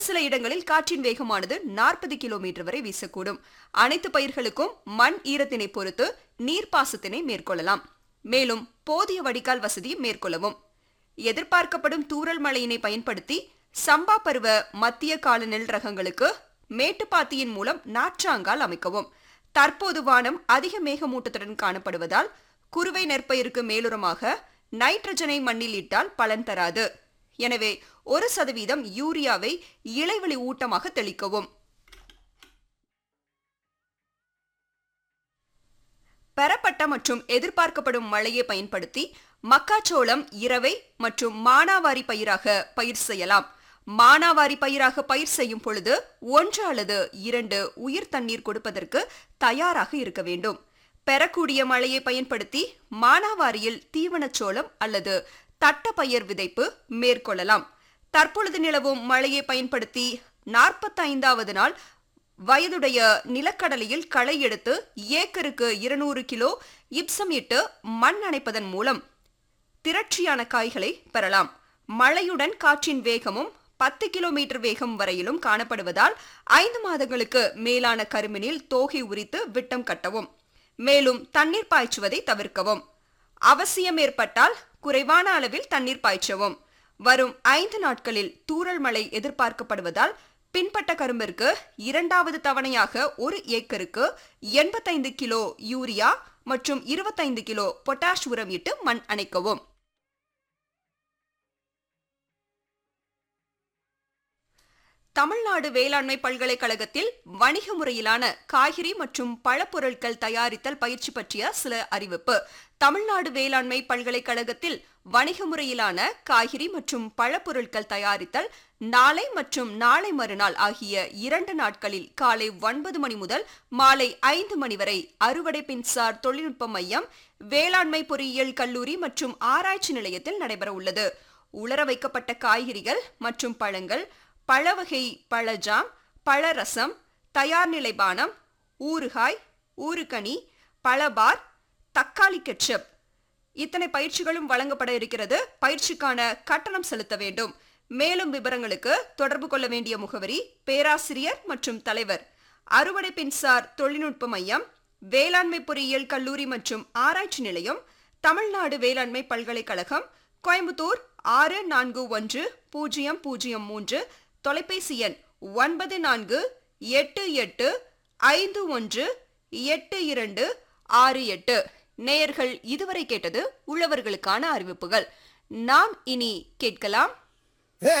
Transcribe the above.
சில இடங்களில் காற்றின் வேகமானது நாற்பது கிலோமீட்டர் வரை வீசக்கூடும் அனைத்து பயிர்களுக்கும் மண் ஈரத்தினை பொறுத்து நீர்ப்பாசத்தினை மேற்கொள்ளலாம் மேலும் போதிய வடிகால் வசதி மேற்கொள்ளவும் எதிர்பார்க்கப்படும் தூறல் மழையினை பயன்படுத்தி சம்பா பருவ மத்திய கால நெல் ரகங்களுக்கு மேட்டுப்பாத்தியின் மூலம் நாற்றாங்கால் அமைக்கவும் தற்போது வானம் அதிக மேகமூட்டத்துடன் காணப்படுவதால் குறுவை நெற்பயிருக்கு மேலுரமாக நைட்ரஜனை மண்ணில் இட்டால் பலன் தராது எனவே ஒரு சதவீதம் யூரியாவை இலைவெளி ஊட்டமாக தெளிக்கவும் பெறப்பட்ட மற்றும் எதிர்பார்க்கப்படும் மழையை பயன்படுத்தி மக்காச்சோளம் இரவை மற்றும் மானாவாரி பயிராக பயிர் செய்யலாம் மானாவாரி பயிராக பயிர் செய்யும் பொழுது ஒன்று அல்லது இரண்டு உயிர் தண்ணீர் கொடுப்பதற்கு தயாராக இருக்க வேண்டும் பெறக்கூடிய மழையை பயன்படுத்தி மானாவாரியில் தீவனச்சோளம் அல்லது தட்டப்பயிர் விதைப்பு மேற்கொள்ளலாம் தற்பொழுது நிலவும் மழையை பயன்படுத்தி நாற்பத்தைந்தாவது நாள் வயதுடைய நிலக்கடலையில் களை எடுத்து ஏக்கருக்கு இருநூறு கிலோ இப்சம் இட்டு மண் அணைப்பதன் மூலம் திரட்சியான காய்களை பெறலாம் மழையுடன் காற்றின் வேகமும் பத்து கிலோமீட்டர் வேகம் வரையிலும் காணப்படுவதால் ஐந்து மாதங்களுக்கு மேலான கருமினில் தோகை உரித்து விட்டம் கட்டவும் மேலும் தண்ணீர் பாய்ச்சுவதை தவிர்க்கவும் அவசியம் ஏற்பட்டால் குறைவான அளவில் தண்ணீர் பாய்ச்சவும் வரும் ஐந்து நாட்களில் தூறல் மழை எதிர்பார்க்கப்படுவதால் பின்பட்ட கரும்பிற்கு இரண்டாவது தவணையாக ஒரு ஏக்கருக்கு எண்பத்தைந்து கிலோ யூரியா மற்றும் இருபத்தைந்து கிலோ பொட்டாஷ் உரம் இட்டு மண் அணைக்கவும் தமிழ்நாடு வேளாண்மை பல்கலைக்கழகத்தில் வணிக முறையிலான காய்கறி மற்றும் பழப்பொருட்கள் தயாரித்தல் பயிற்சி பற்றிய சில அறிவிப்பு தமிழ்நாடு வேளாண்மை பல்கலைக்கழகத்தில் வணிக முறையிலான காய்கறி மற்றும் பழப்பொருட்கள் தயாரித்தல் நாளை மற்றும் நாளை மறுநாள் ஆகிய இரண்டு நாட்களில் காலை ஒன்பது மணி முதல் மாலை ஐந்து மணி வரை அறுவடை பின்சார் தொழில்நுட்ப மையம் வேளாண்மை பொறியியல் கல்லூரி மற்றும் ஆராய்ச்சி நிலையத்தில் நடைபெற உள்ளது உலர வைக்கப்பட்ட காய்கறிகள் மற்றும் பழங்கள் பழவகை பழஜாம் பழரசம் தயார் நிலை பானம் ஊறுகாய் ஊறுகனி பழபார் தக்காளி கெட்சப் இத்தனை பயிற்சிகளும் வழங்கப்பட இருக்கிறது பயிற்சிக்கான கட்டணம் செலுத்த வேண்டும் மேலும் விவரங்களுக்கு தொடர்பு கொள்ள வேண்டிய முகவரி பேராசிரியர் மற்றும் தலைவர் அறுவடை பின்சார் தொழில்நுட்ப மையம் வேளாண்மை பொறியியல் கல்லூரி மற்றும் ஆராய்ச்சி நிலையம் தமிழ்நாடு வேளாண்மை பல்கலைக்கழகம் கோயம்புத்தூர் ஆறு நான்கு ஒன்று பூஜ்ஜியம் பூஜ்ஜியம் மூன்று தொலைபேசி எண் ஒன்பது நான்கு எட்டு எட்டு ஐந்து ஒன்று எட்டு இரண்டு ஆறு எட்டு நேயர்கள் இதுவரை கேட்டது உழவர்களுக்கான அறிவிப்புகள் நாம் இனி கேட்கலாம்